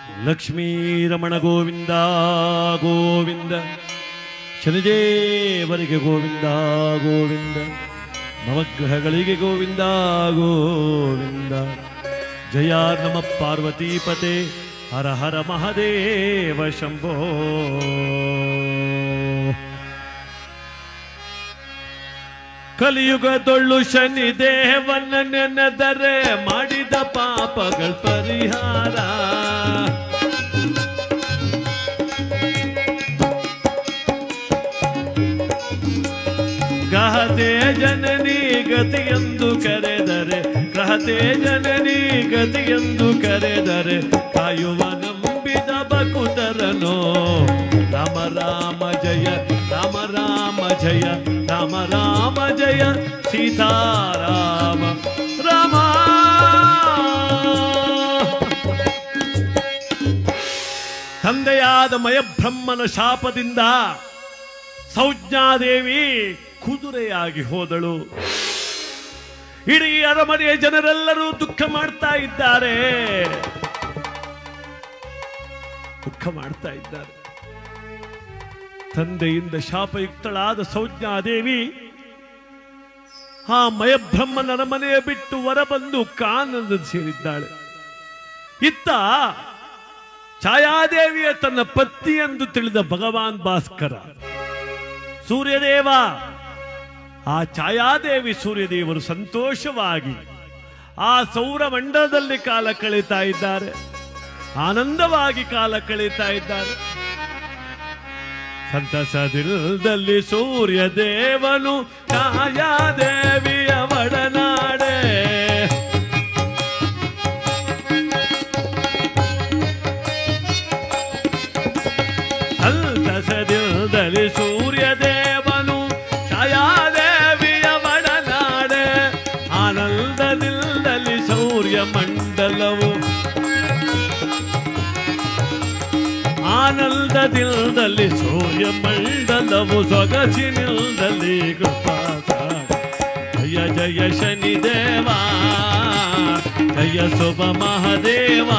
ಲಕ್ಷ್ಮೀರಮಣ ಗೋವಿಂದ ಗೋವಿಂದ ಶನಿದೇವರಿಗೆ ಗೋವಿಂದ ಗೋವಿಂದ ನವಗ್ರಹಗಳಿಗೆ ಗೋವಿಂದ ಗೋವಿಂದ ಜಯ ನಮ ಪಾರ್ವತೀಪತೆ ಹರ ಹರ ಮಹದೇವ ಶಂಭೋ ಕಲಿಯುಗದೊಳ್ಳು ಶನಿ ದೇವನ ನೆನೆದರೆ ಮಾಡಿದ ಪಾಪಗಳ ಪರಿಹಾರ ಗ್ರಹತೆ ಜನನಿ ಗತಿಯೆಂದು ಕರೆದರೆ ಗ್ರಹತೆ ಜನನಿ ಗತಿಯೆಂದು ಕರೆದರೆ ಕಾಯುವ ನಂಬಿದ ಬಕುತರನೋ ರಾಮ ರಾಮ ಜಯ ರಾಮ ರಾಮ ಜಯ ರಾಮ ರಾಮ ಜಯ ಸೀತಾರಾಮ ರಾಮ ತಂದೆಯಾದ ಮಯಬ್ರಹ್ಮನ ಶಾಪದಿಂದ ಸೌಜ್ಞಾದೇವಿ ಕುದುರೆಯಾಗಿ ಹೋದಳು ಇಡೀ ಅರಮನೆಯ ಜನರೆಲ್ಲರೂ ದುಃಖ ಮಾಡ್ತಾ ಇದ್ದಾರೆ ದುಃಖ ಮಾಡ್ತಾ ಇದ್ದಾರೆ ತಂದೆಯಿಂದ ಶಾಪಯುಕ್ತಳಾದ ಸೌಜ್ಞಾದೇವಿ ಆ ಮಯಬ್ರಹ್ಮನ ಅರಮನೆಯ ಬಿಟ್ಟು ಹೊರ ಬಂದು ಕಾನಂದ ಸೇರಿದ್ದಾಳೆ ಇತ್ತ ಛಾಯಾದೇವಿಯ ತನ್ನ ಪತ್ನಿ ಎಂದು ತಿಳಿದ ಭಗವಾನ್ ಭಾಸ್ಕರ ಸೂರ್ಯದೇವ ಆ ಛಾಯಾದೇವಿ ಸೂರ್ಯದೇವರು ಸಂತೋಷವಾಗಿ ಆ ಸೌರಮಂಡಲದಲ್ಲಿ ಕಾಲ ಕಳೀತಾ ಇದ್ದಾರೆ ಆನಂದವಾಗಿ ಕಾಲ ಕಳೀತಾ ಇದ್ದಾರೆ ಸಂತಸದಿಲ್ದಲ್ಲಿ ಸೂರ್ಯ ದೇವನು ಛಾಯಾದೇವಿಯ ಒಡನಾಡೆ ಸಂತಸದಿಲ್ದಲ್ಲಿ ಸೂರ್ಯ ದೇವನು ಛಾಯಾದೇವಿಯ ಒಡನಾಡೆ ಆನಂದದಿಲ್ದಲ್ಲಿ ಸೂರ್ಯ ಮಂಡಲವು ಆನಂದದಿಲ್ದಲ್ಲಿ ಸೂರ್ಯ ಮಂಡಲವು ಸೊಗಸಿನಿಲ್ದಲ್ಲಿ ಕೃಪಾಸಾರ ಜಯ ಜಯ ಶನಿದೇವ ಜಯ ಶುಭ ಮಹಾದೇವ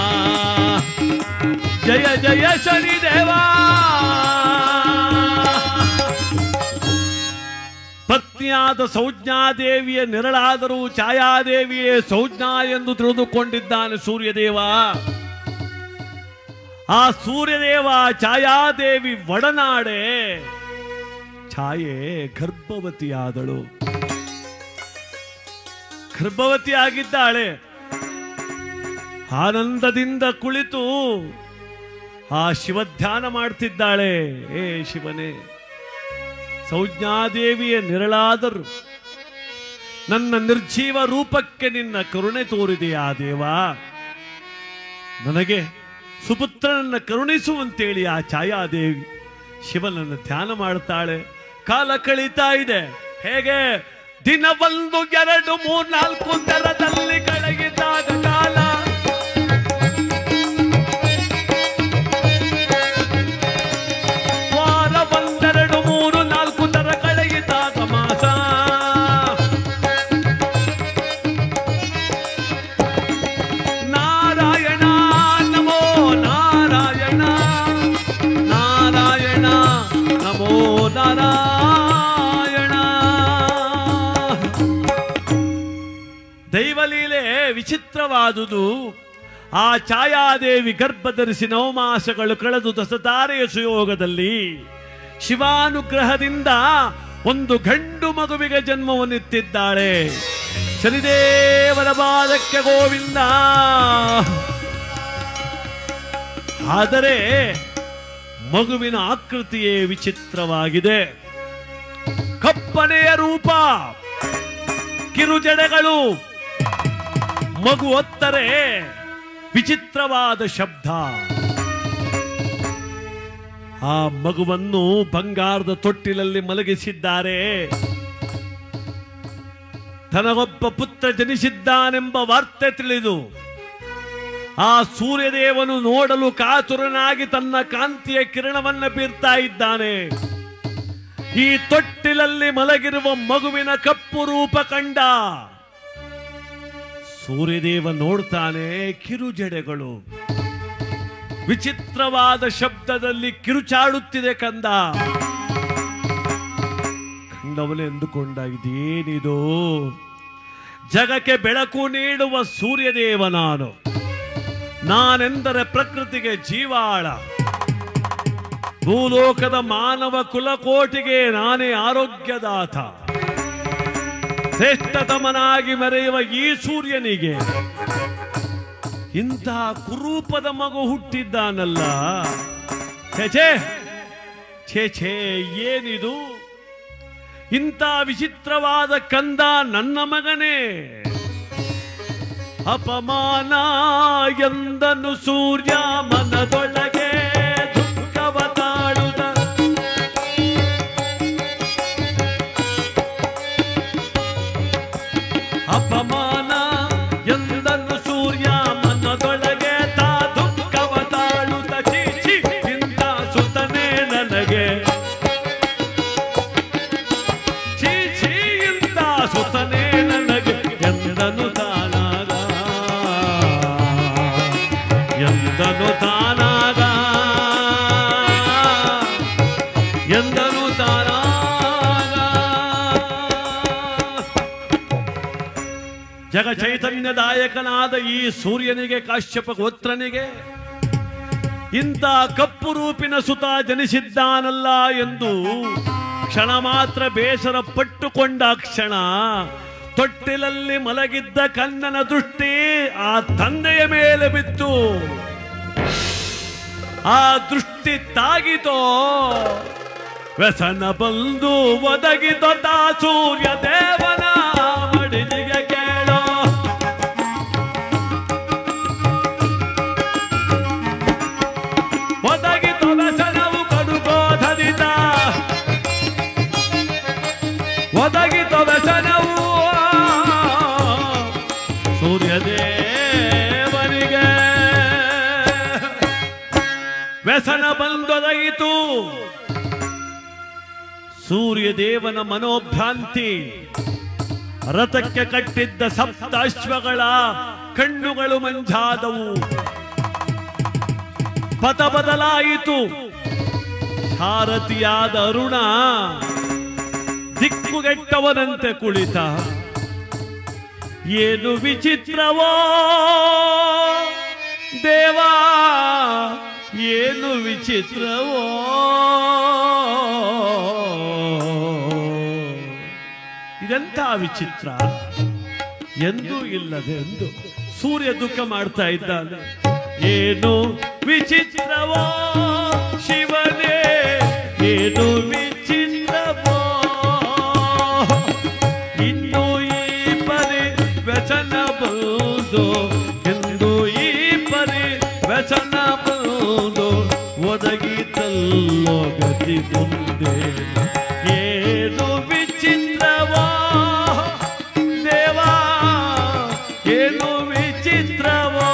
ಜಯ ಜಯ ಶನಿದೇವ ಪತ್ನಿಯಾದ ಸೌಜ್ಞಾದೇವಿಯ ನೆರಳಾದರೂ ಛಾಯಾದೇವಿಯೇ ಸೌಜ್ಞಾ ಎಂದು ತಿಳಿದುಕೊಂಡಿದ್ದಾನೆ ಸೂರ್ಯದೇವ ಆ ಸೂರ್ಯದೇವ ಛಾಯಾದೇವಿ ಒಡನಾಡೆ ಛಾಯೆ ಗರ್ಭವತಿಯಾದಳು ಗರ್ಭವತಿಯಾಗಿದ್ದಾಳೆ ಆನಂದದಿಂದ ಕುಳಿತು ಆ ಶಿವಧ್ಯಾನ ಮಾಡ್ತಿದ್ದಾಳೆ ಏ ಶಿವನೇ ಸೌಜ್ಞಾದೇವಿಯ ನೆರಳಾದರು ನನ್ನ ನಿರ್ಜೀವ ರೂಪಕ್ಕೆ ನಿನ್ನ ಕರುಣೆ ತೋರಿದೆಯಾ ದೇವ ನನಗೆ ಸುಪುತ್ರನನ್ನ ಕರುಣಿಸುವಂತೇಳಿ ಆ ಛಾಯಾದೇವಿ ಶಿವನನ್ನು ಧ್ಯಾನ ಮಾಡ್ತಾಳೆ ಕಾಲ ಕಳೀತಾ ಇದೆ ಹೇಗೆ ದಿನ ಒಂದು ಎರಡು ಮೂರ್ನಾಲ್ಕು ದರದಲ್ಲಿ ಕಳಗಿದಾಗ ಕಾಲ ವಾರ ಒಂದೆರಡು ಮೂರು ನಾಲ್ಕು ತರ ಕಳಗಿದಾಗ ಮಾಸ ನಾರಾಯಣ ನಮೋ ನಾರಾಯಣ ನಾರಾಯಣ ನಮೋ ನಾರಾಯಣ ದೈವಲೀಲೆ ವಿಚಿತ್ರವಾದುದು ಆ ಛಾಯಾದೇವಿ ಗರ್ಭಧರಿಸಿ ನವಮಾಸಗಳು ಕಳೆದು ದಸತಾರೆಯ ಸುಯೋಗದಲ್ಲಿ ಶಿವಾನುಗ್ರಹದಿಂದ ಒಂದು ಗಂಡು ಮಗುವಿಗೆ ಜನ್ಮವನ್ನಿತ್ತಿದ್ದಾಳೆ ಶನಿದೇವರ ಪಾದಕ್ಕೆ ಗೋವಿಂದ ಆದರೆ ಮಗುವಿನ ಆಕೃತಿಯೇ ವಿಚಿತ್ರವಾಗಿದೆ ಕಪ್ಪನೆಯ ರೂಪ ಕಿರುಜಡೆಗಳು ಮಗು ಒತ್ತರೆ ವಿಚಿತ್ರವಾದ ಶಬ್ದ ಆ ಮಗುವನ್ನು ಬಂಗಾರದ ತೊಟ್ಟಿಲಲ್ಲಿ ಮಲಗಿಸಿದ್ದಾರೆ ತನಗೊಬ್ಬ ಪುತ್ರ ಜನಿಸಿದ್ದಾನೆಂಬ ವಾರ್ತೆ ತಿಳಿದು ಆ ಸೂರ್ಯದೇವನು ನೋಡಲು ಕಾತುರನಾಗಿ ತನ್ನ ಕಾಂತಿಯ ಕಿರಣವನ್ನ ಬೀರ್ತಾ ಇದ್ದಾನೆ ಈ ತೊಟ್ಟಿಲಲ್ಲಿ ಮಲಗಿರುವ ಮಗುವಿನ ಕಪ್ಪು ರೂಪ ಕಂಡ ಸೂರ್ಯದೇವ ನೋಡ್ತಾನೆ ಕಿರುಜಡೆಗಳು ವಿಚಿತ್ರವಾದ ಶಬ್ದದಲ್ಲಿ ಕಿರುಚಾಡುತ್ತಿದೆ ಕಂದ ಕಂಡವನೇ ಎಂದುಕೊಂಡ ಇದೇನಿದು ಜಗಕ್ಕೆ ಬೆಳಕು ನೀಡುವ ಸೂರ್ಯದೇವ ನಾನು ನಾನೆಂದರೆ ಪ್ರಕೃತಿಗೆ ಜೀವಾಳ ಭೂಲೋಕದ ಮಾನವ ಕುಲಕೋಟಿಗೆ ನಾನೇ ಆರೋಗ್ಯದಾತ ಶ್ರೇಷ್ಠತಮನಾಗಿ ಮೆರೆಯುವ ಈ ಸೂರ್ಯನಿಗೆ ಇಂತಹ ಕುರೂಪದ ಮಗು ಹುಟ್ಟಿದ್ದಾನಲ್ಲ ಛೇ ಛೇ ಛೇ ಛೇ ಏನಿದು ಇಂಥ ವಿಚಿತ್ರವಾದ ಕಂದ ನನ್ನ ಮಗನೇ ಅಪಮಾನ ಎಂದನು ಸೂರ್ಯ ಮನದೊಳಗೆ ದುಃಖವ ತಾಳುದ ಅಪಮಾನ ಎಂದನು ಸೂರ್ಯ ಮನದೊಳಗೆ ತಾ ದುಃಖವ ತಾಳುದ ಚೀ ಚೀ ಇಂಥ ಸುತನೇ ನನಗೆ ಛೀ ಛೀ ಇಂಥ ಸುತನೇ ನನಗೆ ಎಂದನು ತಾನಾಗ ಎಂದನು ತಾನಾಗ ಎಂದನು ತಾನಾಗ ಜಗ ಚೈತನ್ಯದಾಯಕನಾದ ಈ ಸೂರ್ಯನಿಗೆ ಕಾಶ್ಯಪ ಗೋತ್ರನಿಗೆ ಇಂಥ ಕಪ್ಪು ರೂಪಿನ ಸುತ ಜನಿಸಿದ್ದಾನಲ್ಲ ಎಂದು ಕ್ಷಣ ಮಾತ್ರ ಬೇಸರ ಪಟ್ಟುಕೊಂಡ ಕ್ಷಣ ತೊಟ್ಟಿಲಲ್ಲಿ ಮಲಗಿದ್ದ ಕನ್ನನ ದೃಷ್ಟಿ ಆ ತಂದೆಯ ಮೇಲೆ ಬಿತ್ತು ಆ ದೃಷ್ಟಿ ತಾಗಿತೋ ವ್ಯಸನ ಬಂದು ಒದಗಿದೊ ತಾ ಸೂರ್ಯ ದೇವನ ಮಡಿಲಿಗೆ ಕೇಳೋ ಒದಗಿತು ವ್ಯಸನವು ಕಡುಕೋಧರಿತ ಒದಗಿತು ವ್ಯಸನವು ಸೂರ್ಯದೇವನಿಗೆ ವ್ಯಸನ ಬಂದೊದಗಿತು ಸೂರ್ಯದೇವನ ಮನೋಭ್ರಾಂತಿ ರಥಕ್ಕೆ ಕಟ್ಟಿದ್ದ ಸಪ್ತ ಅಶ್ವಗಳ ಕಣ್ಣುಗಳು ಮಂಜಾದವು ಪಥ ಬದಲಾಯಿತು ಸಾರಥಿಯಾದ ಅರುಣ ದಿಕ್ಕುಗೆಟ್ಟವನಂತೆ ಕುಳಿತ ಏನು ವಿಚಿತ್ರವೋ ದೇವಾ ಏನು ವಿಚಿತ್ರವೋ ಇದೆಂಥ ವಿಚಿತ್ರ ಎಂದೂ ಇಲ್ಲದೆ ಎಂದು ಸೂರ್ಯ ದುಃಖ ಮಾಡ್ತಾ ಇದ್ದಾನೆ ಏನು ವಿಚಿತ್ರವೋ ಶಿವನೇ ಏನು ವಿಚಿತ್ರವೋ ಇನ್ನು ಈ ಪರಿ ವ್ಯಸನ ಬಂದು ಎಂದು ಈ ಪರಿ ವ್ಯಸನ ಬಂದು ಒದಗಿತಲ್ಲೋ ಗತಿ ಮುಂದೆ ಏನು ವಿಚಿತ್ರವೋ ದೇವಾ ಏನು ವಿಚಿತ್ರವೋ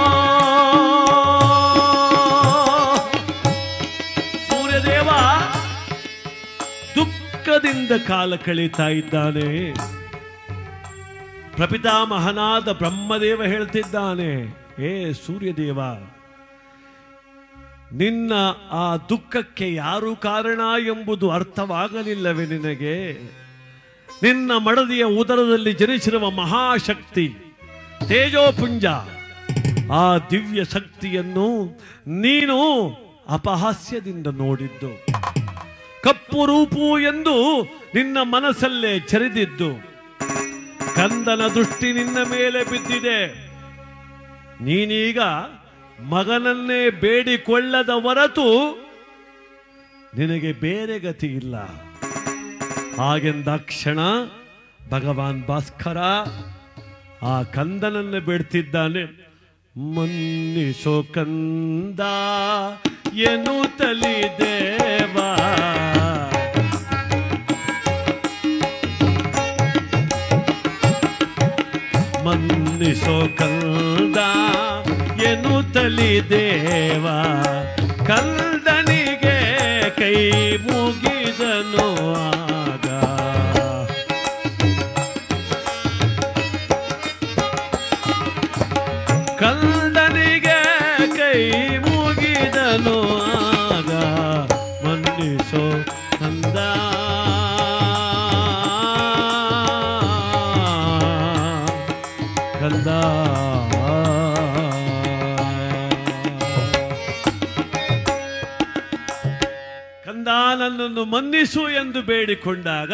ಸೂರ್ಯದೇವ ದುಃಖದಿಂದ ಕಾಲ ಕಳೀತಾ ಇದ್ದಾನೆ ಪ್ರಪಿತಾಮಹನಾದ ಬ್ರಹ್ಮದೇವ ಹೇಳ್ತಿದ್ದಾನೆ ಏ ಸೂರ್ಯದೇವ ನಿನ್ನ ಆ ದುಃಖಕ್ಕೆ ಯಾರು ಕಾರಣ ಎಂಬುದು ಅರ್ಥವಾಗಲಿಲ್ಲವೇ ನಿನಗೆ ನಿನ್ನ ಮಡದಿಯ ಉದರದಲ್ಲಿ ಜನಿಸಿರುವ ಮಹಾಶಕ್ತಿ ತೇಜೋಪುಂಜ ಆ ದಿವ್ಯ ಶಕ್ತಿಯನ್ನು ನೀನು ಅಪಹಾಸ್ಯದಿಂದ ನೋಡಿದ್ದು ಕಪ್ಪು ರೂಪು ಎಂದು ನಿನ್ನ ಮನಸ್ಸಲ್ಲೇ ಚರಿದಿದ್ದು ಕಂದನ ದೃಷ್ಟಿ ನಿನ್ನ ಮೇಲೆ ಬಿದ್ದಿದೆ ನೀನೀಗ ಮಗನನ್ನೇ ಬೇಡಿಕೊಳ್ಳದ ಹೊರತು ನಿನಗೆ ಬೇರೆ ಗತಿ ಇಲ್ಲ ಹಾಗೆಂದಾಕ್ಷಣ ಭಗವಾನ್ ಭಾಸ್ಕರ ಆ ಕಂದನನ್ನು ಬೇಡ್ತಿದ್ದಾನೆ ಮನ್ನಿಸೋ ಕಂದ ಏನು ತಲಿ ದೇವಾ ಮನ್ನಿಸೋ ಕಂದ ಏನು ತಲಿ ದೇವ ಕಂದನಿಗೆ ಕೈ ಮುಗಿದನು ಆಗ ಕಂದನಿಗೆ ಕೈ ಮುಗಿ ನನ್ನನ್ನು ಮನ್ನಿಸು ಎಂದು ಬೇಡಿಕೊಂಡಾಗ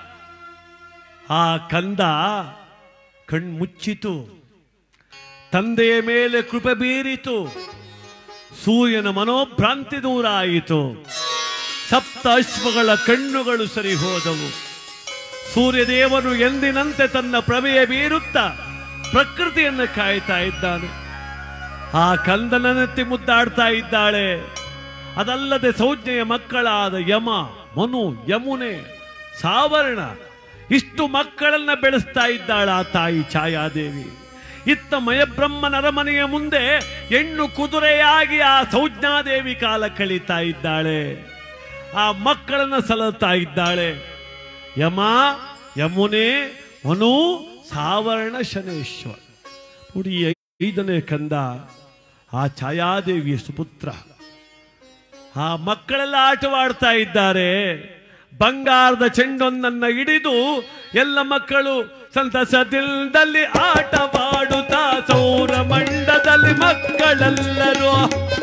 ಆ ಕಂದ ಕಣ್ಮುಚ್ಚಿತು ತಂದೆಯ ಮೇಲೆ ಕೃಪೆ ಬೀರಿತು ಸೂರ್ಯನ ಮನೋಭ್ರಾಂತಿ ದೂರ ಆಯಿತು ಸಪ್ತ ಅಶ್ವಗಳ ಕಣ್ಣುಗಳು ಸರಿ ಹೋದವು ಸೂರ್ಯದೇವನು ಎಂದಿನಂತೆ ತನ್ನ ಪ್ರಮೆಯ ಬೀರುತ್ತಾ ಪ್ರಕೃತಿಯನ್ನು ಕಾಯ್ತಾ ಇದ್ದಾನೆ ಆ ಕಂದನನೆತ್ತಿ ಮುದ್ದಾಡ್ತಾ ಇದ್ದಾಳೆ ಅದಲ್ಲದೆ ಸಂಜ್ಞೆಯ ಮಕ್ಕಳಾದ ಯಮ ಮನು ಯಮುನೆ ಸಾವರ್ಣ ಇಷ್ಟು ಮಕ್ಕಳನ್ನ ಬೆಳೆಸ್ತಾ ಇದ್ದಾಳ ಆ ತಾಯಿ ಛಾಯಾದೇವಿ ಇತ್ತ ಮಯಬ್ರಹ್ಮನ ಅರಮನೆಯ ಮುಂದೆ ಹೆಣ್ಣು ಕುದುರೆಯಾಗಿ ಆ ಸಂಜ್ಞಾದೇವಿ ಕಾಲ ಕಳೀತಾ ಇದ್ದಾಳೆ ಆ ಮಕ್ಕಳನ್ನ ಸಲಹುತ್ತಾ ಇದ್ದಾಳೆ ಯಮ ಯಮುನೆ ಮನು ಸಾವರ್ಣ ಶನೇಶ್ವರ ನೋಡಿ ಈ ಐದನೇ ಕಂದ ಆ ಛಾಯಾದೇವಿಯ ಸುಪುತ್ರ ಆ ಮಕ್ಕಳೆಲ್ಲ ಆಟವಾಡ್ತಾ ಇದ್ದಾರೆ ಬಂಗಾರದ ಚೆಂಡೊಂದನ್ನ ಹಿಡಿದು ಎಲ್ಲ ಮಕ್ಕಳು ಸಂತಸದಿಲ್ದಲ್ಲಿ ಆಟವಾಡುತ್ತಾ ಸೌರ ಮಂಡದಲ್ಲಿ ಮಕ್ಕಳೆಲ್ಲರೂ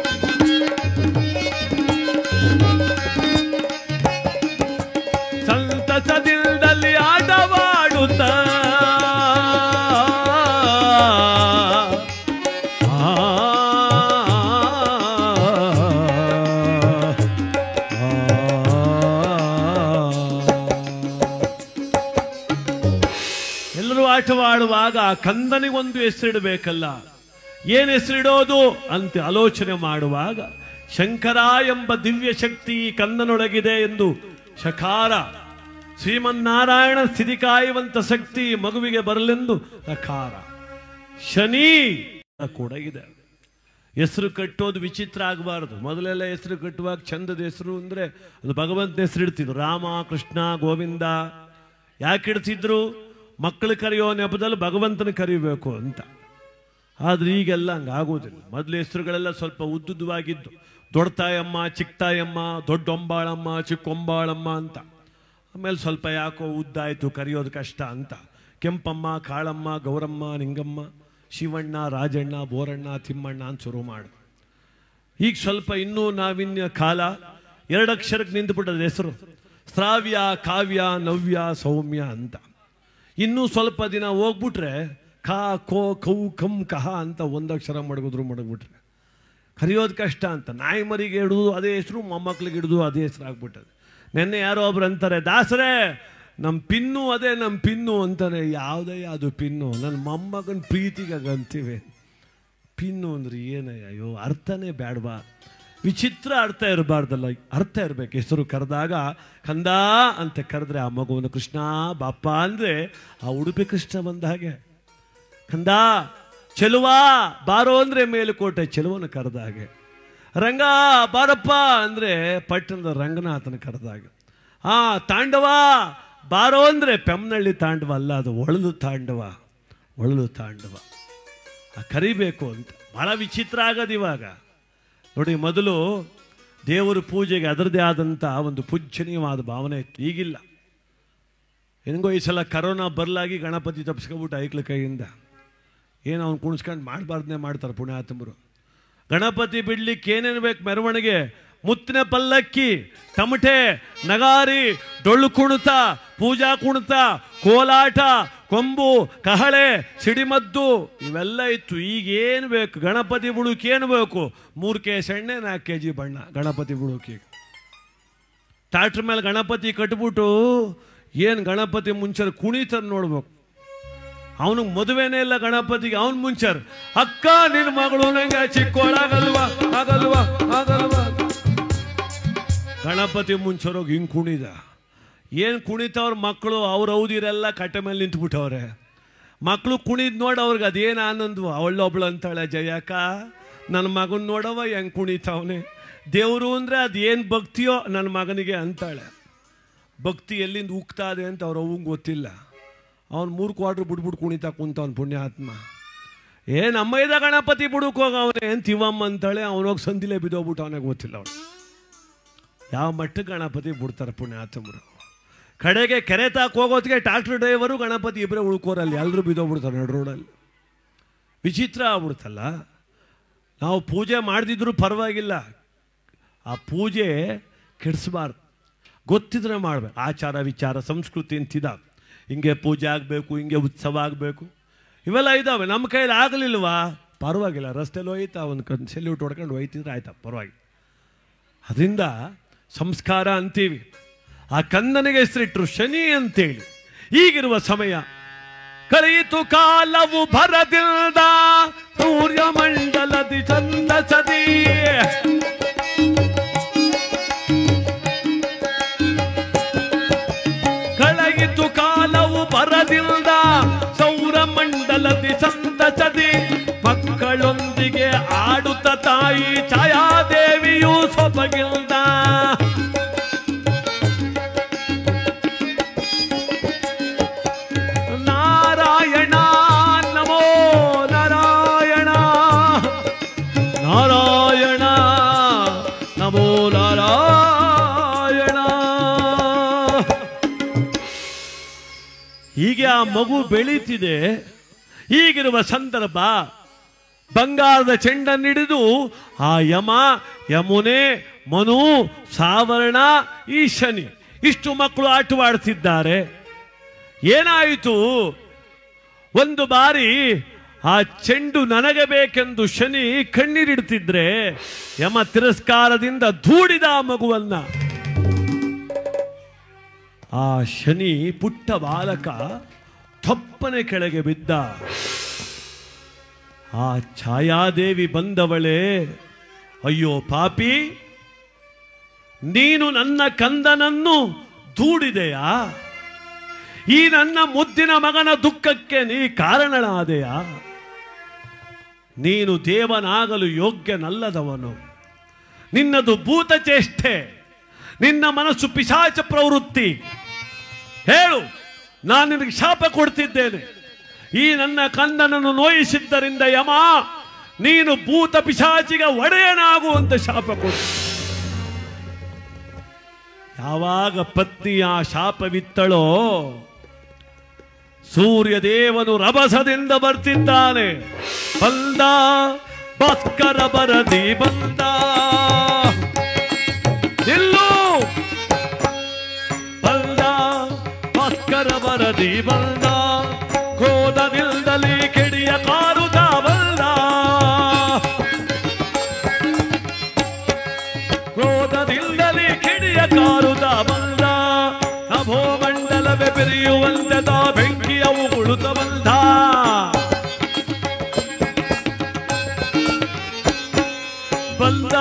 ಸಂತಸದಿಲ್ದಲ್ಲಿ ಆಟವಾಡುತ್ತ ಎಲ್ಲರೂ ಆಟವಾಡುವಾಗ ಆ ಕಂದನಿಗೊಂದು ಹೆಸರಿಡಬೇಕಲ್ಲ ಏನ್ ಹೆಸರಿಡೋದು ಅಂತ ಆಲೋಚನೆ ಮಾಡುವಾಗ ಶಂಕರ ಎಂಬ ದಿವ್ಯ ಶಕ್ತಿ ಈ ಕಂದನೊಳಗಿದೆ ಎಂದು ಶಕಾರ ಶ್ರೀಮನ್ನಾರಾಯಣ ಸ್ಥಿತಿ ಕಾಯುವಂತ ಶಕ್ತಿ ಈ ಮಗುವಿಗೆ ಬರಲೆಂದು ಸಕಾರ ಶನಿ ಕೂಡ ಇದೆ ಹೆಸರು ಕಟ್ಟೋದು ವಿಚಿತ್ರ ಆಗಬಾರದು ಮೊದಲೆಲ್ಲ ಹೆಸರು ಕಟ್ಟುವಾಗ ಚಂದದ ಹೆಸರು ಅಂದ್ರೆ ಅದು ಭಗವಂತನ ಹೆಸರು ಇಡ್ತಿದ್ರು ರಾಮ ಕೃಷ್ಣ ಗೋವಿಂದ ಯಾಕೆ ಇಡ್ತಿದ್ರು ಮಕ್ಕಳು ಕರೆಯೋ ನೆಪದಲ್ಲಿ ಭಗವಂತನ ಕರಿಬೇಕು ಅಂತ ಆದ್ರೆ ಈಗೆಲ್ಲ ಹಂಗೆ ಆಗೋದಿಲ್ಲ ಮೊದಲು ಹೆಸರುಗಳೆಲ್ಲ ಸ್ವಲ್ಪ ಉದ್ದುದ್ದವಾಗಿದ್ದು ದೊಡ್ಡ ತಾಯಮ್ಮ ಚಿಕ್ಕ ತಾಯಮ್ಮ ದೊಡ್ಡೊಂಬಾಳಮ್ಮ ಚಿಕ್ಕೊಂಬಾಳಮ್ಮ ಅಂತ ಆಮೇಲೆ ಸ್ವಲ್ಪ ಯಾಕೋ ಉದ್ದಾಯ್ತು ಕರೆಯೋದು ಕಷ್ಟ ಅಂತ ಕೆಂಪಮ್ಮ ಕಾಳಮ್ಮ ಗೌರಮ್ಮ ನಿಂಗಮ್ಮ ಶಿವಣ್ಣ ರಾಜಣ್ಣ ಬೋರಣ್ಣ ತಿಮ್ಮಣ್ಣ ಅಂತ ಶುರು ಮಾಡು ಈಗ ಸ್ವಲ್ಪ ಇನ್ನೂ ನಾವಿನ್ಯ ಕಾಲ ಎರಡು ಅಕ್ಷರಕ್ಕೆ ನಿಂತುಬಿಟ್ಟದ ಹೆಸರು ಶ್ರಾವ್ಯ ಕಾವ್ಯ ನವ್ಯ ಸೌಮ್ಯ ಅಂತ ಇನ್ನೂ ಸ್ವಲ್ಪ ದಿನ ಹೋಗ್ಬಿಟ್ರೆ ಖಾ ಕೋ ಕೌ ಕಂ ಕಹ ಅಂತ ಒಂದಕ್ಷರ ಮಡಗಿದ್ರು ಮಡಗ್ಬಿಟ್ರೆ ಕರೆಯೋದು ಕಷ್ಟ ಅಂತ ನಾಯಿ ಮರಿಗೆ ಹಿಡಿದು ಅದೇ ಹೆಸರು ಮೊಮ್ಮಕ್ಳಿಗೆ ಹಿಡಿದು ಅದೇ ಹೆಸರು ಆಗ್ಬಿಟ್ಟದೆ ನೆನ್ನೆ ಯಾರೋ ಒಬ್ರು ಅಂತಾರೆ ದಾಸರೇ ನಮ್ಮ ಪಿನ್ನು ಅದೇ ನಮ್ಮ ಪಿನ್ನು ಅಂತಾನೆ ಯಾವುದೇ ಅದು ಪಿನ್ನು ನನ್ನ ಮೊಮ್ಮಗನ ಪ್ರೀತಿಗೆ ಅಂತೀವಿ ಪಿನ್ನು ಅಂದ್ರೆ ಏನಯ್ಯ ಅಯ್ಯೋ ಅರ್ಥನೇ ಬೇಡವಾ ವಿಚಿತ್ರ ಅರ್ಥ ಇರಬಾರ್ದಲ್ಲ ಅರ್ಥ ಇರಬೇಕು ಹೆಸರು ಕರೆದಾಗ ಕಂದ ಅಂತ ಕರೆದ್ರೆ ಆ ಮಗುವನ್ನು ಕೃಷ್ಣ ಬಾಪ ಅಂದ್ರೆ ಆ ಉಡುಪಿ ಕೃಷ್ಣ ಬಂದ ಹಾಗೆ ಕಂದ ಚೆಲುವ ಬಾರೋ ಅಂದ್ರೆ ಮೇಲುಕೋಟೆ ಚೆಲುವನ ಕರೆದ ಹಾಗೆ ರಂಗ ಬಾರಪ್ಪ ಅಂದ್ರೆ ಪಟ್ಟಣದ ರಂಗನಾಥನ ಕರೆದ ಹಾಗೆ ಆ ತಾಂಡವ ಬಾರೋ ಅಂದ್ರೆ ಪೆಮ್ನಳ್ಳಿ ತಾಂಡವ ಅಲ್ಲ ಅದು ಒಳಲು ತಾಂಡವ ಒಳಲು ತಾಂಡವ ಆ ಕರಿಬೇಕು ಅಂತ ಬಹಳ ವಿಚಿತ್ರ ಆಗೋದು ಇವಾಗ ನೋಡಿ ಮೊದಲು ದೇವರ ಪೂಜೆಗೆ ಅದರದೇ ಆದಂಥ ಒಂದು ಪೂಜ್ಯನೀಯವಾದ ಭಾವನೆ ಇತ್ತು ಈಗಿಲ್ಲ ಹೆಂಗೋ ಈ ಸಲ ಕರೋನಾ ಬರಲಾಗಿ ಗಣಪತಿ ತಪ್ಪಿಸ್ಕೊಬಿಟ್ಟು ಐಕ್ಳ ಕೈಯಿಂದ ಏನು ಅವ್ನು ಕುಣಿಸ್ಕೊಂಡು ಮಾಡಬಾರ್ದನ್ನೇ ಮಾಡ್ತಾರೆ ಪುಣ್ಯಾತಂಬರು ಗಣಪತಿ ಬಿಡ್ಲಿಕ್ಕೆ ಏನೇನು ಬೇಕು ಮೆರವಣಿಗೆ ಮುತ್ತಿನ ಪಲ್ಲಕ್ಕಿ ತಮಟೆ ನಗಾರಿ ಡೊಳ್ಳು ಕುಣಿತ ಪೂಜಾ ಕುಣಿತ ಕೋಲಾಟ ಕೊಂಬು ಕಹಳೆ ಸಿಡಿಮದ್ದು ಇವೆಲ್ಲ ಇತ್ತು ಈಗ ಏನು ಬೇಕು ಗಣಪತಿ ಬುಡುಕಿ ಏನು ಬೇಕು ಮೂರು ಕೆ ಜಿ ಎಣ್ಣೆ ನಾಲ್ಕು ಕೆ ಜಿ ಬಣ್ಣ ಗಣಪತಿ ಬುಡುಕಿಗೆ ಟ್ಯಾಕ್ಟ್ರ್ ಮೇಲೆ ಗಣಪತಿ ಕಟ್ಬಿಟ್ಟು ಏನು ಗಣಪತಿ ಮುಂಚೆ ಕುಣಿತರ್ ನೋಡ್ಬೇಕು ಅವನಿಗೆ ಮದುವೆನೇ ಇಲ್ಲ ಗಣಪತಿಗೆ ಅವನ್ ಮುಂಚರ್ ಅಕ್ಕ ನಿನ್ನ ಮಗಳು ನಂಗೆ ಚಿಕ್ಕೋಳಾಗಲ್ವಾ ಆಗಲ್ವಾ ಆಗಲ್ವಾ ಗಣಪತಿ ಮುಂಚರೋಗಿ ಹಿಂಗ್ ಕುಣಿದ ಏನು ಕುಣಿತವ್ರ ಮಕ್ಕಳು ಅವ್ರ ಹೌದಿರೆಲ್ಲ ಕಟ್ಟೆ ಮೇಲೆ ನಿಂತ್ಬಿಟ್ಟವ್ರೆ ಮಕ್ಕಳು ಕುಣಿದ್ ನೋಡಿ ಅವ್ರಿಗೆ ಅದೇನು ಆನಂದವು ಅವಳೊಬ್ಳು ಅಂತಾಳೆ ಜಯಕ್ಕ ನನ್ನ ಮಗನ್ ನೋಡವ ಹೆಂಗ್ ಕುಣಿತಾವನೆ ದೇವರು ಅಂದ್ರೆ ಅದೇನು ಭಕ್ತಿಯೋ ನನ್ನ ಮಗನಿಗೆ ಅಂತಾಳೆ ಭಕ್ತಿ ಎಲ್ಲಿಂದ ಉಕ್ತಾ ಇದೆ ಅಂತ ಅವ್ರ ಅವಂಗೆ ಗೊತ್ತಿಲ್ಲ ಅವ್ನು ಮೂರು ಕ್ವಾರ್ಟ್ರ್ ಬಿಟ್ಬಿಟ್ಟು ಕುಣಿತಾ ಕುಂತವ್ನು ಪುಣ್ಯಾತ್ಮ ಏ ನಮ್ಮ ಇದ ಗಣಪತಿ ಬಿಡುಕ್ ಹೋಗ ಅವನೇ ಏನು ತಿವಮ್ಮ ಅಂತಾಳೆ ಅವನೋಗಿ ಸಂದಿಲೆ ಬಿದ್ದೋಗ್ಬಿಟ್ಟು ಅವನಿಗೆ ಗೊತ್ತಿಲ್ಲ ಅವನು ಯಾವ ಮಟ್ಟಕ್ಕೆ ಗಣಪತಿ ಬಿಡ್ತಾರೆ ಪುಣ್ಯಾತ್ಮರು ಕಡೆಗೆ ಕೆರೆ ತಾಕ್ ಹೋಗೋತ್ತಿಗೆ ಟ್ರಾಕ್ಟರ್ ಡ್ರೈವರು ಗಣಪತಿ ಇಬ್ಬರೇ ಉಳ್ಕೋರಲ್ಲಿ ಎಲ್ಲರೂ ಬಿದ್ದೋಗ್ಬಿಡ್ತಾರೆ ನಡು ರೋಡಲ್ಲಿ ವಿಚಿತ್ರ ಆಗ್ಬಿಡ್ತಲ್ಲ ನಾವು ಪೂಜೆ ಮಾಡ್ದಿದ್ರು ಪರವಾಗಿಲ್ಲ ಆ ಪೂಜೆ ಕೆಡಿಸ್ಬಾರ್ದು ಗೊತ್ತಿದ್ರೆ ಮಾಡ್ಬೇಕು ಆಚಾರ ವಿಚಾರ ಸಂಸ್ಕೃತಿ ಅಂತಿದ ಹಿಂಗೆ ಪೂಜೆ ಆಗಬೇಕು ಹಿಂಗೆ ಉತ್ಸವ ಆಗಬೇಕು ಇವೆಲ್ಲ ಇದ್ದಾವೆ ನಮ್ಮ ಕೈಲಿ ಆಗಲಿಲ್ವಾ ಪರವಾಗಿಲ್ಲ ರಸ್ತೆಲಿ ಹೋಯ್ತಾ ಒಂದು ಕನ್ ಸೆಲ್ಯೂಟ್ ಹೊಡ್ಕೊಂಡು ಹೋಯ್ತಿದ್ರೆ ಆಯ್ತಾ ಪರವಾಗಿ ಅದರಿಂದ ಸಂಸ್ಕಾರ ಅಂತೀವಿ ಆ ಕಂದನಿಗೆ ಹೆಸರಿಟ್ರು ಶನಿ ಅಂತೇಳಿ ಈಗಿರುವ ಸಮಯ ಕಳೆಯಿತು ಕಾಲವು ಭರದಿಲ್ದ ಸೂರ್ಯ ಮಂಡಲದಿ ಚಂದಸದಿ ಕಳೆಯಿತು ಕಾಲವು ಬರದಿಲ್ದ ಸೌರ ಮಂಡಲದಿ ಸಂದಸದಿ ಮಕ್ಕಳೊಂದಿಗೆ ಆಡುತ್ತ ತಾಯಿ ಛಾಯಾದೇವಿಯು ಸೊಬಗಿಲ್ದ ನಾರಾಯಣ ನಮೋ ನಾರಾಯಣ ನಾರಾಯಣ ನಮೋ ನಾರಾಯಣ ಹೀಗೆ ಆ ಮಗು ಬೆಳೀತಿದೆ ಈಗಿರುವ ಸಂದರ್ಭ ಬಂಗಾರದ ಚೆಂಡನ್ನಿಡಿದು ಆ ಯಮ ಯಮುನೆ ಮನು ಸಾವರ್ಣ ಈ ಶನಿ ಇಷ್ಟು ಮಕ್ಕಳು ಆಟವಾಡ್ತಿದ್ದಾರೆ ಏನಾಯಿತು ಒಂದು ಬಾರಿ ಆ ಚೆಂಡು ನನಗೆ ಬೇಕೆಂದು ಶನಿ ಕಣ್ಣೀರಿಡ್ತಿದ್ರೆ ಯಮ ತಿರಸ್ಕಾರದಿಂದ ಧೂಡಿದ ಆ ಮಗುವನ್ನ ಆ ಶನಿ ಪುಟ್ಟ ಬಾಲಕ ತಪ್ಪನೆ ಕೆಳಗೆ ಬಿದ್ದ ಆ ಛಾಯಾದೇವಿ ಬಂದವಳೆ ಅಯ್ಯೋ ಪಾಪಿ ನೀನು ನನ್ನ ಕಂದನನ್ನು ದೂಡಿದೆಯಾ ಈ ನನ್ನ ಮುದ್ದಿನ ಮಗನ ದುಃಖಕ್ಕೆ ನೀ ಕಾರಣನಾದೆಯಾ ನೀನು ದೇವನಾಗಲು ಯೋಗ್ಯನಲ್ಲದವನು ನಿನ್ನದು ಭೂತ ಚೇಷ್ಟೆ ನಿನ್ನ ಮನಸ್ಸು ಪಿಶಾಚ ಪ್ರವೃತ್ತಿ ಹೇಳು ನಾನು ನಿನಗೆ ಶಾಪ ಕೊಡ್ತಿದ್ದೇನೆ ಈ ನನ್ನ ಕಂದನನ್ನು ನೋಯಿಸಿದ್ದರಿಂದ ಯಮ ನೀನು ಭೂತ ಪಿಶಾಚಿಗೆ ಒಡೆಯನಾಗುವಂತ ಶಾಪ ಕೊಡು ಯಾವಾಗ ಪತ್ನಿ ಆ ಶಾಪವಿತ್ತಳೋ ಸೂರ್ಯ ದೇವನು ರಭಸದಿಂದ ಬರ್ತಿದ್ದಾನೆ ಬಂದ ಭಾಸ್ಕರ ಬರದಿ ಬಂದ ನಿಲ್ಲು ಬಂದ ಭಾಸ್ಕರ ಬರದಿ ಬಂದ ಕೋದವಿಲ್ದಲಿ ಕೆಡಿಯ ಕಾರುದ ಬಂದ ಕ್ರೋಧದಿಂದಲೇ ಕಿಡಿಯ ಕಾರುದ ಬಂದ ನಭೋ ಮಂಡಲವೇ ಬೆರೆಯುವಂತೆ ತಾ ಬೆಂಕಿಯ ಉಗುಳುತ್ತ ಬಂದ ಬಂದ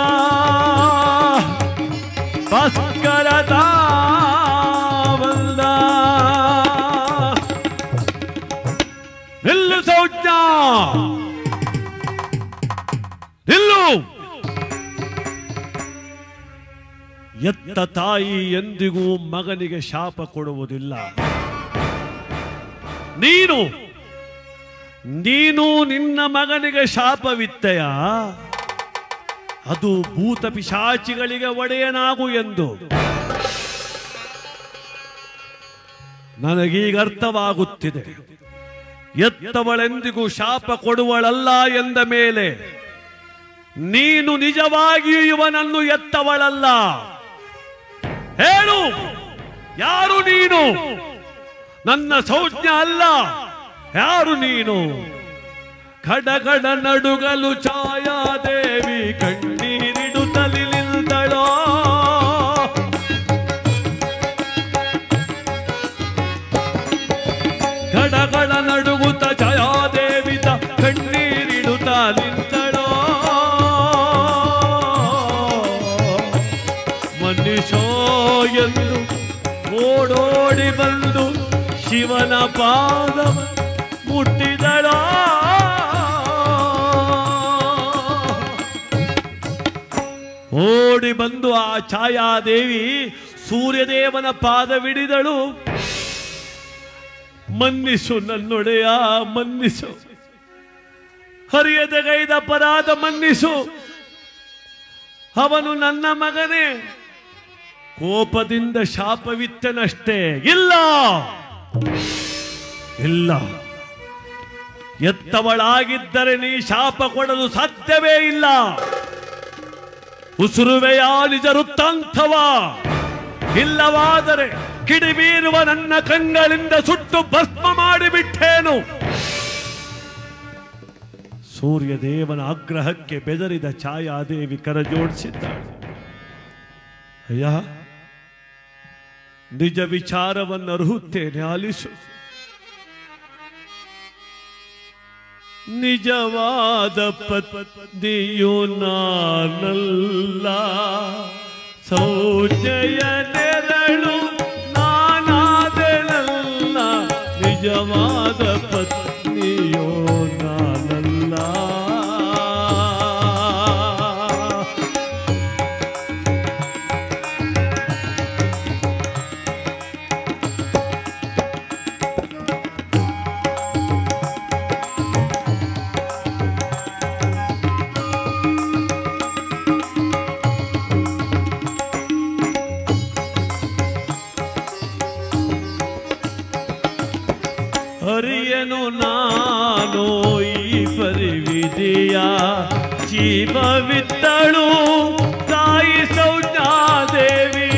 ಭಾಸ್ಕರದ ಬಂದ ನಿಲ್ಲು ಸೌಜ್ಞ ನಿಲ್ಲು ಎತ್ತ ತಾಯಿ ಎಂದಿಗೂ ಮಗನಿಗೆ ಶಾಪ ಕೊಡುವುದಿಲ್ಲ ನೀನು ನೀನು ನಿನ್ನ ಮಗನಿಗೆ ಶಾಪವಿತ್ತೆಯ ಅದು ಭೂತ ಪಿಶಾಚಿಗಳಿಗೆ ಒಡೆಯನಾಗು ಎಂದು ನನಗೀಗ ಅರ್ಥವಾಗುತ್ತಿದೆ ಎತ್ತವಳೆಂದಿಗೂ ಶಾಪ ಕೊಡುವಳಲ್ಲ ಎಂದ ಮೇಲೆ ನೀನು ನಿಜವಾಗಿಯೂ ಇವನನ್ನು ಎತ್ತವಳಲ್ಲ ಹೇಳು ಯಾರು ನೀನು ನನ್ನ ಸೌಜ್ಞ ಅಲ್ಲ ಯಾರು ನೀನು ಖಡಗಡ ನಡುಗಲು ಛಾಯಾದೇವಿ ಕಣ್ಣೀರಿಡುತ್ತಲಿ ನಿಲ್ದಳೋ ಖಡಗಡ ನಡುಗುತ್ತ ಛಾಯಾದೇವಿತ ಕಣ್ಣೀರಿಡುತ್ತ ನಿಂತಳೋ ಮನುಷ್ಯ ಎಂದು ಓಡೋಡಿ ಬಂದು ಶಿವನ ಪಾದ ಮುಟ್ಟಿದಳೋ ಓಡಿ ಬಂದು ಆ ಛಾಯಾದೇವಿ ಸೂರ್ಯದೇವನ ಪಾದವಿಡಿದಳು ಮನ್ನಿಸು ನನ್ನೊಡೆಯ ಮನ್ನಿಸು ಹರಿಯದಗೈದ ಅಪರಾಧ ಮನ್ನಿಸು ಅವನು ನನ್ನ ಮಗನೇ ಕೋಪದಿಂದ ಶಾಪವಿತ್ತನಷ್ಟೇ ಇಲ್ಲ ಇಲ್ಲ ಎತ್ತವಳಾಗಿದ್ದರೆ ನೀ ಶಾಪ ಕೊಡಲು ಸಾಧ್ಯವೇ ಇಲ್ಲ ಉಸುರುವೆಯ ನಿಜ ವೃತ್ತಾಂತವ ಇಲ್ಲವಾದರೆ ಕಿಡಿಬೀರುವ ನನ್ನ ಕಂಗಳಿಂದ ಸುಟ್ಟು ಭಸ್ಮ ಮಾಡಿಬಿಟ್ಟೇನು ಸೂರ್ಯ ದೇವನ ಆಗ್ರಹಕ್ಕೆ ಬೆದರಿದ ಛಾಯಾದೇವಿ ಕರಜೋಡಿಸಿದ್ದಾಳೆ ಅಯ್ಯ ನಿಜ ವಿಚಾರವನ್ನು ಅರ್ಹುತ್ತೇನೆ ಆಲಿಸು ನಿಜವಾದ ಪತ್ನಿಯು ನಾನಲ್ಲ ಸೌಜಯ ನೆರಳು ನಾನಾದೆನಲ್ಲ ನಿಜವಾದ ಪತ್ನಿಯೋ ನಾನಲ್ಲ ಹರಿಯನು ನಾನು ಈ ಪರಿವಿದೆಯ ಜೀವವಿದ್ದಳು ತಾಯಿ ಸೌಜಾದೇವಿ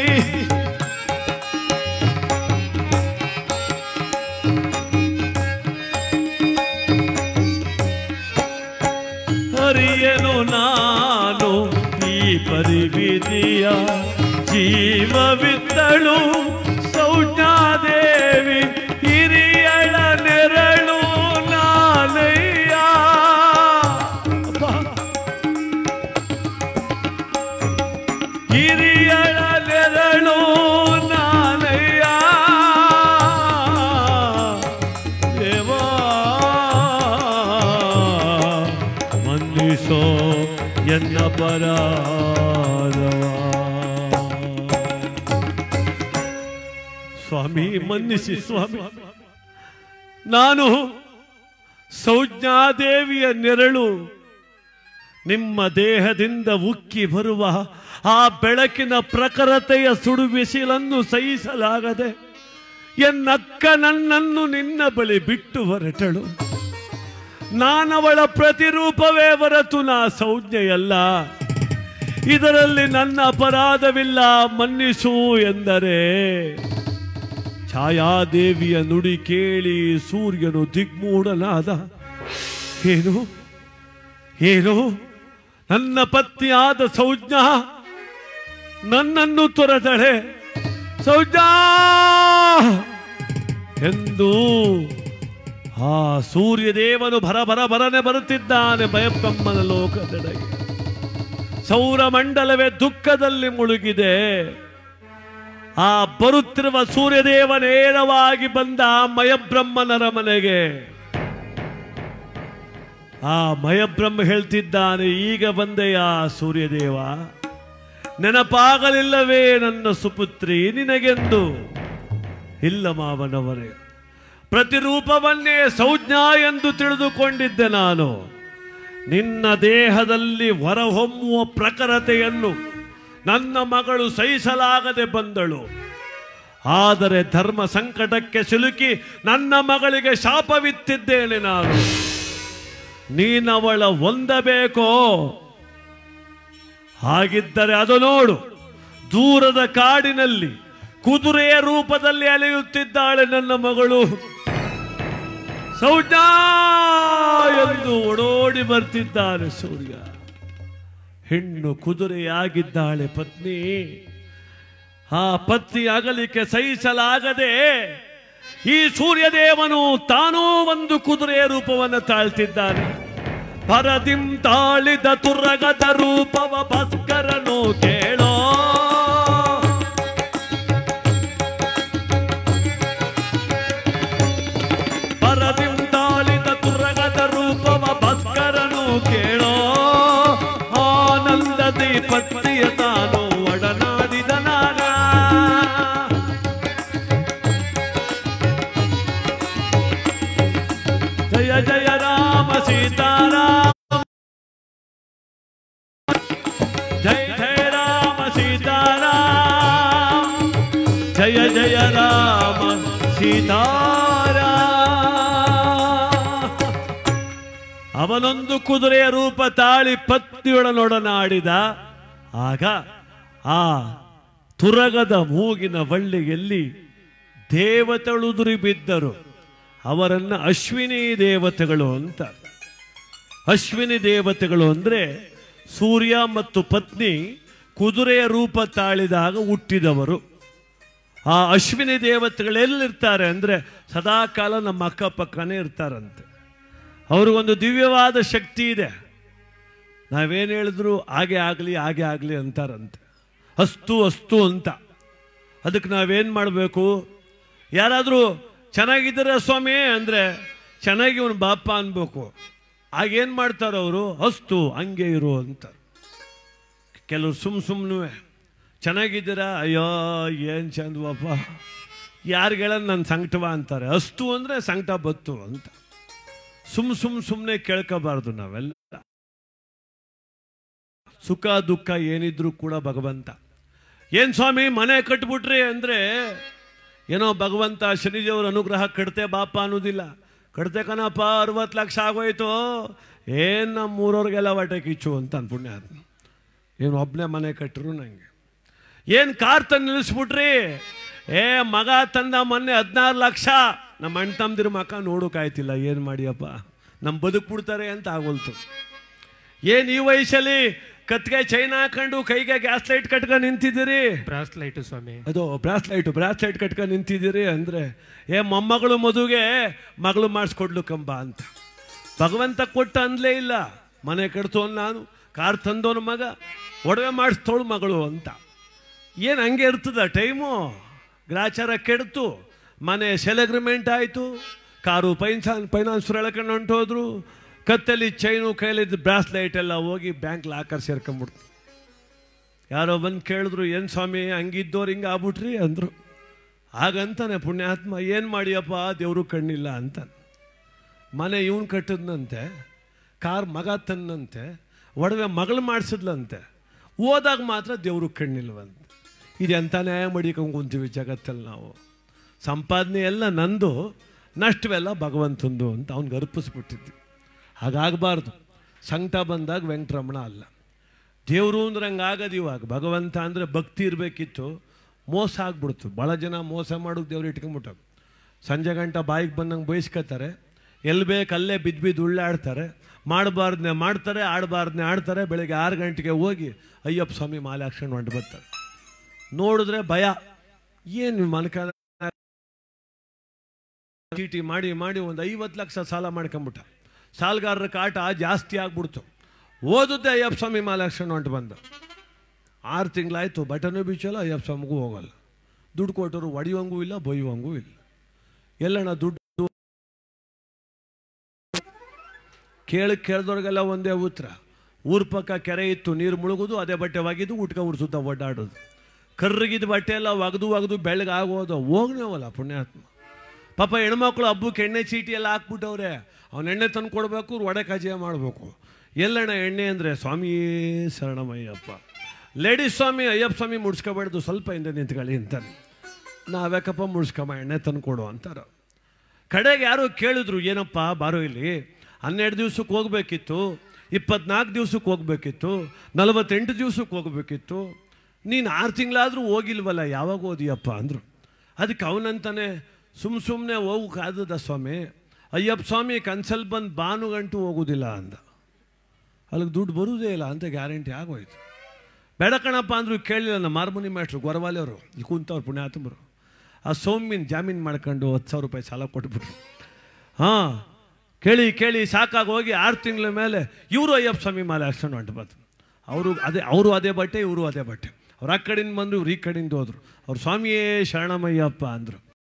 ಹರಿಯನು ನಾನು ಈ ಪರಿವಿದೆಯ ಜೀವವಿದ್ದಳು ಸೌಜಾದೇವಿ ಹಿರಿಯಳ ನೆರಳು ನಾನಯ್ಯ ಅಬ್ಬಾ. ಹಿರಿಯಳ ನೆರಳು ನಾನಯ್ಯ ದೇವಾ ಮನ್ನಿಸೋ ಎನ್ನ ಪರಾರವಾ ಸ್ವಾಮಿ ಮನ್ನಿಸಿ ಸ್ವಾಮಿ ನಾನು ಸೌಜ್ಞಾದೇವಿಯ ನೆರಳು ನಿಮ್ಮ ದೇಹದಿಂದ ಉಕ್ಕಿ ಬರುವ ಆ ಬೆಳಕಿನ ಪ್ರಖರತೆಯ ಸುಡು ಬಿಸಿಲನ್ನು ಸಹಿಸಲಾಗದೆ ಎನ್ನಕ್ಕ ನನ್ನನ್ನು ನಿನ್ನ ಬಳಿ ಬಿಟ್ಟು ಹೊರಟಳು ನಾನವಳ ಪ್ರತಿರೂಪವೇ ಹೊರತು ನಾ ಸೌಜ್ಞೆಯಲ್ಲ ಇದರಲ್ಲಿ ನನ್ನ ಅಪರಾಧವಿಲ್ಲ ಮನ್ನಿಸು ಎಂದರೆ ಛಾಯಾದೇವಿಯ ನುಡಿ ಕೇಳಿ ಸೂರ್ಯನು ದಿಗ್ಮೂಢನಾದ ಏನು ಏನು ನನ್ನ ಪತ್ನಿಯಾದ ಸೌಜ್ಞಾ ನನ್ನನ್ನು ತೊರೆದಳೆ ಸೌಜ್ಞಾ ಎಂದು ಆ ಸೂರ್ಯದೇವನು ಭರ ಭರ ಭರನೆ ಬರುತ್ತಿದ್ದಾನೆ ಭಯಬ್ರಹ್ಮನ ಲೋಕದೆಡೆಗೆ ಸೌರಮಂಡಲವೇ ದುಃಖದಲ್ಲಿ ಮುಳುಗಿದೆ ಆ ಬರುತ್ತಿರುವ ಸೂರ್ಯದೇವ ನೇರವಾಗಿ ಬಂದ ಮಯಬ್ರಹ್ಮನರ ಮನೆಗೆ ಆ ಮಯಬ್ರಹ್ಮ ಹೇಳ್ತಿದ್ದಾನೆ ಈಗ ಬಂದೆಯ ಸೂರ್ಯದೇವ ನೆನಪಾಗಲಿಲ್ಲವೇ ನನ್ನ ಸುಪುತ್ರಿ ನಿನಗೆಂದು ಇಲ್ಲ ಮಾವನವರೇ ಪ್ರತಿರೂಪವನ್ನೇ ಸೌಜ್ಞಾ ಎಂದು ತಿಳಿದುಕೊಂಡಿದ್ದೆ ನಾನು ನಿನ್ನ ದೇಹದಲ್ಲಿ ಹೊರಹೊಮ್ಮುವ ಪ್ರಖರತೆಯನ್ನು ನನ್ನ ಮಗಳು ಸಹಿಸಲಾಗದೆ ಬಂದಳು ಆದರೆ ಧರ್ಮ ಸಂಕಟಕ್ಕೆ ಸಿಲುಕಿ ನನ್ನ ಮಗಳಿಗೆ ಶಾಪವಿತ್ತಿದ್ದೇನೆ ನಾನು ನೀನವಳ ಹೊಂದಬೇಕೋ ಹಾಗಿದ್ದರೆ ಅದು ನೋಡು ದೂರದ ಕಾಡಿನಲ್ಲಿ ಕುದುರೆಯ ರೂಪದಲ್ಲಿ ಅಲೆಯುತ್ತಿದ್ದಾಳೆ ನನ್ನ ಮಗಳು ಸೌಜಾ ಎಂದು ಓಡೋಡಿ ಬರ್ತಿದ್ದಾನೆ ಸೂರ್ಯ ಹೆಣ್ಣು ಕುದುರೆಯಾಗಿದ್ದಾಳೆ ಪತ್ನಿ ಆ ಪತ್ನಿ ಅಗಲಿಕೆ ಸಹಿಸಲಾಗದೆ ಈ ಸೂರ್ಯದೇವನು ತಾನೂ ಒಂದು ಕುದುರೆಯ ರೂಪವನ್ನು ತಾಳ್ತಿದ್ದಾನೆ ಪರದಿಂ ತಾಳಿದ ತುರಗದ ರೂಪವ ಭಾಸ್ಕರನು ಕೇಳೋ ಪರದಿಂ ತಾಳಿದ ತುರಗದ ರೂಪವ ಭಾಸ್ಕರನು ಕೇಳೋ ಆನಂದದಿ ಪತ್ನಿಯ ತಾನು ಒಡನಾಡಿದ ನಾಗ ಜಯ ಜಯ ರಾಮ ಸೀತಾರಾಮ ಜಯ ಜಯ ರಾಮ ಸೀತಾರಾಮ ಜಯ ಜಯ ರಾಮ ಸೀತಾರಾಮ ಅವನೊಂದು ಕುದುರೆಯ ರೂಪ ತಾಳಿ ಪತ್ನಿಯೊಡನೊಡನಾಡಿದ ಆಗ ಆ ತುರಗದ ಮೂಗಿನ ಬಳ್ಳಿಯಲ್ಲಿ ದೇವತೆಳುದುರಿ ಬಿದ್ದರು ಅವರನ್ನ ಅಶ್ವಿನಿ ದೇವತೆಗಳು ಅಂತ ಅಶ್ವಿನಿ ದೇವತೆಗಳು ಅಂದ್ರೆ ಸೂರ್ಯ ಮತ್ತು ಪತ್ನಿ ಕುದುರೆಯ ರೂಪ ತಾಳಿದಾಗ ಹುಟ್ಟಿದವರು ಆ ಅಶ್ವಿನಿ ದೇವತೆಗಳು ಎಲ್ಲಿರ್ತಾರೆ ಅಂದ್ರೆ ಸದಾಕಾಲ ನಮ್ಮ ಅಕ್ಕಪಕ್ಕನೇ ಇರ್ತಾರಂತೆ ಅವ್ರಿಗೊಂದು ದಿವ್ಯವಾದ ಶಕ್ತಿ ಇದೆ ನಾವೇನು ಹೇಳಿದ್ರು ಹಾಗೆ ಆಗಲಿ ಹಾಗೆ ಆಗಲಿ ಅಂತಾರಂತೆ ಅಸ್ತು ಅಸ್ತು ಅಂತ ಅದಕ್ಕೆ ನಾವೇನು ಮಾಡಬೇಕು ಯಾರಾದರೂ ಚೆನ್ನಾಗಿದ್ದೀರ ಸ್ವಾಮಿ ಅಂದರೆ ಚೆನ್ನಾಗಿ ಇವನು ಬಾಪ ಅನ್ಬೇಕು ಆಗೇನು ಮಾಡ್ತಾರೆ ಅವರು ಅಸ್ತು ಹಂಗೆ ಇರು ಅಂತ ಕೆಲವ್ರು ಸುಮ್ ಸುಮ್ಮನೆ ಚೆನ್ನಾಗಿದ್ದೀರಾ ಅಯ್ಯೋ ಏನು ಚಂದವಪ್ಪ ಯಾರಿಗೆಳ ನನ್ನ ಸಂಕಟವ ಅಂತಾರೆ ಅಸ್ತು ಅಂದರೆ ಸಂಕಟ ಬತ್ತು ಅಂತ ಸುಮ್ ಸುಮ್ ಸುಮ್ಮನೆ ಕೇಳ್ಕೋಬಾರ್ದು ನಾವೆಲ್ಲ ಸುಖ ದುಃಖ ಏನಿದ್ರು ಕೂಡ ಭಗವಂತ ಏನು ಸ್ವಾಮಿ ಮನೆ ಕಟ್ಬಿಟ್ರಿ ಅಂದರೆ ಏನೋ ಭಗವಂತ ಶನಿದೇವ್ರ ಅನುಗ್ರಹ ಕಟ್ತೆ ಬಾಪ ಅನ್ನೋದಿಲ್ಲ ಕಟ್ತೆ ಕಣಪ್ಪ ಅರವತ್ತು ಲಕ್ಷ ಆಗೋಯ್ತು ಏನು ನಮ್ಮ ಊರವ್ರಿಗೆಲ್ಲ ಹೊಟ್ಟೆ ಕಿಚ್ಚು ಅಂತ ಅನ್ಪುಣ್ಯ ಏನು ಒಬ್ಬನೇ ಮನೆ ಕಟ್ಟರು ನನಗೆ ಏನು ಕಾರ್ ತಂದು ನಿಲ್ಲಿಸ್ಬಿಟ್ರಿ ಏ ಮಗ ತಂದ ಮೊನ್ನೆ ಹದಿನಾರು ಲಕ್ಷ ನಮ್ಮ ಅಣ್ಣ ತಮ್ಮದಿರ ಮಕ್ಕ ನೋಡೋಕಾಯ್ತಿಲ್ಲ ಏನು ಮಾಡಿಯಪ್ಪ ನಮ್ಮ ಬದುಕ್ಬಿಡ್ತಾರೆ ಅಂತ ಆಗೋಲ್ತು ಏನು ಈ ವಯಸ್ಸಲ್ಲಿ ಕತ್ಗೆ ಚೈನ್ ಹಾಕೊಂಡು ಕೈಗೆ ಗ್ಯಾಸ್ ಲೈಟ್ ಕಟ್ಕೊಂಡು ನಿಂತಿದ್ದೀರಿ ಬ್ರಾಸ್ಲೈಟು ಸ್ವಾಮಿ ಅದು ಬ್ರಾಸ್ಲೈಟು ಬ್ರಾಸ್ಲೈಟ್ ಕಟ್ಕೊಂಡು ನಿಂತಿದ್ದೀರಿ ಅಂದರೆ ಏ ಮೊಮ್ಮಗಳು ಮದುವೆ ಮಗಳು ಮಾಡಿಸ್ಕೊಡ್ಲು ಕಂಬ ಅಂತ ಭಗವಂತ ಕೊಟ್ಟ ಅಂದ್ಲೇ ಇಲ್ಲ ಮನೆ ಕಟ್ತೋನ್ ನಾನು ಕಾರ್ ತಂದೋನು ಮಗ ಒಡವೆ ಮಾಡಿಸ್ತೋಳು ಮಗಳು ಅಂತ ಏನು ಹಂಗೆ ಇರ್ತದ ಟೈಮು ಗ್ರಾಚಾರ ಕೆಡ್ತು ಮನೆ ಸೆಲ್ ಅಗ್ರಿಮೆಂಟ್ ಆಯಿತು ಕಾರು ಫೈನ್ಸಾನ್ ಫೈನಾನ್ಸರ್ ಎಳ್ಕೊಂಡು ಹೊಂಟೋದ್ರು ಕತ್ತಲ್ಲಿ ಚೈನು ಕೈಲಿದ್ದ ಬ್ರಾಸ್ಲೈಟ್ ಎಲ್ಲ ಹೋಗಿ ಬ್ಯಾಂಕ್ ಲಾಕರ್ ಸೇರ್ಕೊಂಬಿಡ್ತು ಯಾರೋ ಬಂದು ಕೇಳಿದ್ರು ಏನು ಸ್ವಾಮಿ ಹಂಗಿದ್ದೋರು ಹಿಂಗೆ ಆಗ್ಬಿಟ್ರಿ ಅಂದರು ಹಾಗಂತಾನೆ ಪುಣ್ಯಾತ್ಮ ಏನು ಮಾಡಿಯಪ್ಪ ದೇವರು ಕಣ್ಣಿಲ್ಲ ಅಂತ ಮನೆ ಇವನು ಕಟ್ಟಿದ್ನಂತೆ ಕಾರ್ ಮಗ ತನ್ನಂತೆ ಒಡವೆ ಮಗಳು ಮಾಡಿಸಿದ್ಲಂತೆ ಹೋದಾಗ ಮಾತ್ರ ದೇವರು ಕಣ್ಣಿಲ್ವಂತೆ ಇದು ಎಂಥ ನ್ಯಾಯ ಮಡಿಕೊಂಡು ಕುಂತೀವಿ ಜಗತ್ತಲ್ಲಿ ನಾವು ಸಂಪಾದನೆ ಎಲ್ಲ ನಂದು ನಷ್ಟವೆಲ್ಲ ಭಗವಂತಂದು ಅಂತ ಅವ್ನಿಗೆ ಅರ್ಪಿಸ್ಬಿಟ್ಟಿದ್ವಿ ಹಾಗಾಗಬಾರ್ದು ಸಂಕಟ ಬಂದಾಗ ವೆಂಕಟರಮಣ ಅಲ್ಲ ದೇವರು ಅಂದ್ರೆ ಹಂಗೆ ಆಗದು ಇವಾಗ ಭಗವಂತ ಅಂದರೆ ಭಕ್ತಿ ಇರಬೇಕಿತ್ತು ಮೋಸ ಆಗ್ಬಿಡ್ತು ಭಾಳ ಜನ ಮೋಸ ಮಾಡೋಕೆ ದೇವ್ರು ಇಟ್ಕೊಂಬಿಟ್ಟು ಸಂಜೆ ಗಂಟ ಬಾಯಿಗೆ ಬಂದಂಗೆ ಬಯಸ್ಕೊತಾರೆ ಎಲ್ಲಿ ಬೇಕು ಅಲ್ಲೇ ಬಿದ್ದು ಬಿದ್ದು ಉಳ್ಳಾಡ್ತಾರೆ ಮಾಡಬಾರ್ದನ್ನೇ ಮಾಡ್ತಾರೆ ಆಡಬಾರ್ದನ್ನೇ ಆಡ್ತಾರೆ ಬೆಳಿಗ್ಗೆ ಆರು ಗಂಟೆಗೆ ಹೋಗಿ ಅಯ್ಯಪ್ಪ ಸ್ವಾಮಿ ಮಾಲೆ ಹಾಕ್ಸ್ಕೊಂಡು ಹೊಂಟು ಬರ್ತಾರೆ ನೋಡಿದ್ರೆ ಭಯ ಏನು ಮನಕ ಚೀಟಿ ಮಾಡಿ ಮಾಡಿ ಒಂದು ಐವತ್ತು ಲಕ್ಷ ಸಾಲ ಮಾಡ್ಕೊಂಬಿಟ್ಟ ಸಾಲಗಾರರ ಕಾಟ ಜಾಸ್ತಿ ಆಗ್ಬಿಡ್ತು ಓದುತ್ತೆ ಅಯ್ಯಪ್ಪ ಸ್ವಾಮಿ ಮಾಲಾಕ್ಷಣ ಹೊಂಟು ಬಂದ ಆರು ತಿಂಗಳಾಯ್ತು ಬಟನು ಬೀಚಲ್ಲ ಅಯ್ಯಪ್ಪ ಸ್ವಾಮಿಗೂ ಹೋಗಲ್ಲ ದುಡ್ಡು ಕೊಟ್ಟರು ಹೊಡಿಯೋಂಗೂ ಇಲ್ಲ ಬೊಯ್ಯುವಂಗೂ ಇಲ್ಲ ಎಲ್ಲಣ್ಣ ದುಡ್ಡು ಕೇಳಿ ಕೇಳಿದವ್ರಿಗೆಲ್ಲ ಒಂದೇ ಉತ್ತರ ಊರ ಪಕ್ಕ ಕೆರೆ ಇತ್ತು ನೀರು ಮುಳುಗೋದು ಅದೇ ಬಟ್ಟೆ ಒಗಿದು ಉಟ್ಕ ಉಡ್ಸುತ್ತಾ ಒಡ್ಡಾಡೋದು ಕರ್ರಗಿದ ಬಟ್ಟೆ ಎಲ್ಲ ಒಗೆದು ಒಗೆದು ಬೆಳಗ್ಗೆ ಆಗೋದು ಹೋಗ್ನೇವಲ್ಲ ಪುಣ್ಯಾತ್ಮ ಪಾಪ ಹೆಣ್ಮಕ್ಳು ಹಬ್ಬಕ್ಕೆ ಎಣ್ಣೆ ಚೀಟಿ ಎಲ್ಲ ಹಾಕ್ಬಿಟ್ಟವ್ರೆ ಅವ್ನ ಎಣ್ಣೆ ತಂದು ಕೊಡಬೇಕು ವಡೆ ಕಜ್ಜಾಯ ಮಾಡಬೇಕು ಎಲ್ಲಣ್ಣ ಎಣ್ಣೆ ಅಂದರೆ ಸ್ವಾಮಿ ಶರಣಮಯ್ಯಪ್ಪ ಲೇಡೀಸ್ ಸ್ವಾಮಿ ಅಯ್ಯಪ್ಪ ಸ್ವಾಮಿ ಮುಡ್ಸ್ಕೊಬಾರ್ದು ಸ್ವಲ್ಪ ಹಿಂದೆ ನಿಂತ್ಕೊಳ್ಳಿ ಅಂತಾನೆ ನಾವ್ಯಾಕಪ್ಪ ಮುಡ್ಸ್ಕಮ್ಮ ಎಣ್ಣೆ ತಂದು ಕೊಡು ಅಂತಾರೆ ಕಡೆಗೆ ಯಾರೋ ಕೇಳಿದ್ರು ಏನಪ್ಪ ಬಾರೋ ಇಲ್ಲಿ ಹನ್ನೆರಡು ದಿವ್ಸಕ್ಕೆ ಹೋಗ್ಬೇಕಿತ್ತು ಇಪ್ಪತ್ನಾಲ್ಕು ದಿವ್ಸಕ್ಕೆ ಹೋಗ್ಬೇಕಿತ್ತು ನಲವತ್ತೆಂಟು ದಿವ್ಸಕ್ಕೆ ಹೋಗ್ಬೇಕಿತ್ತು ನೀನು ಆರು ತಿಂಗಳಾದರೂ ಹೋಗಿಲ್ವಲ್ಲ ಯಾವಾಗ ಓದಿಯಪ್ಪ ಅಂದರು ಅದಕ್ಕೆ ಅವನಂತಾನೆ ಸುಮ್ಮ ಸುಮ್ಮನೆ ಹೋಗೋಕ್ಕಾದದ ಸ್ವಾಮಿ ಅಯ್ಯಪ್ಪ ಸ್ವಾಮಿ ಕನ್ಸಲ್ ಬಂದು ಭಾನುಗಂಟು ಹೋಗೋದಿಲ್ಲ ಅಂದ ಅಲ್ಲಿಗೆ ದುಡ್ಡು ಬರುವುದೇ ಇಲ್ಲ ಅಂತ ಗ್ಯಾರಂಟಿ ಆಗೋಯ್ತು ಬೇಡ ಕಣಪ್ಪ ಅಂದ್ರು ಕೇಳಿಲ್ಲ ನಮ್ಮ ಹಾರ್ಮೋನಿ ಮಾಸ್ಟ್ರು ಗೊರವಾಲೆ ಅವರು ಇಲ್ಲಿ ಕುಂತವ್ರು ಪುಣ್ಯಾತಂಬರು ಆ ಸೌಮ್ಯನ ಜಾಮೀನು ಮಾಡ್ಕೊಂಡು ಹತ್ತು ಸಾವಿರ ರೂಪಾಯಿ ಸಾಲ ಕೊಟ್ಬಿಟ್ರು ಹಾಂ ಕೇಳಿ ಕೇಳಿ ಸಾಕಾಗಿ ಹೋಗಿ ಆರು ತಿಂಗಳ ಮೇಲೆ ಇವರು ಅಯ್ಯಪ್ಪ ಸ್ವಾಮಿ ಮಾಲೆ ಹಾಕ್ಸ್ಕೊಂಡು ಹೊಂಟು ಬಂತು ಅವರು ಅದೇ ಅವರು ಅದೇ ಬಟ್ಟೆ ಇವರು ಅದೇ ಬಟ್ಟೆ ಅವ್ರು ಆ ಕಡೆಯಿಂದ ಬಂದರು ಇವ್ರು ಈ ಕಡೆಯಿಂದ ಹೋದ್ರು ಅವ್ರು ಸ್ವಾಮಿಯೇ ಶರಣಮಯ್ಯಪ್ಪ ಅಂದರು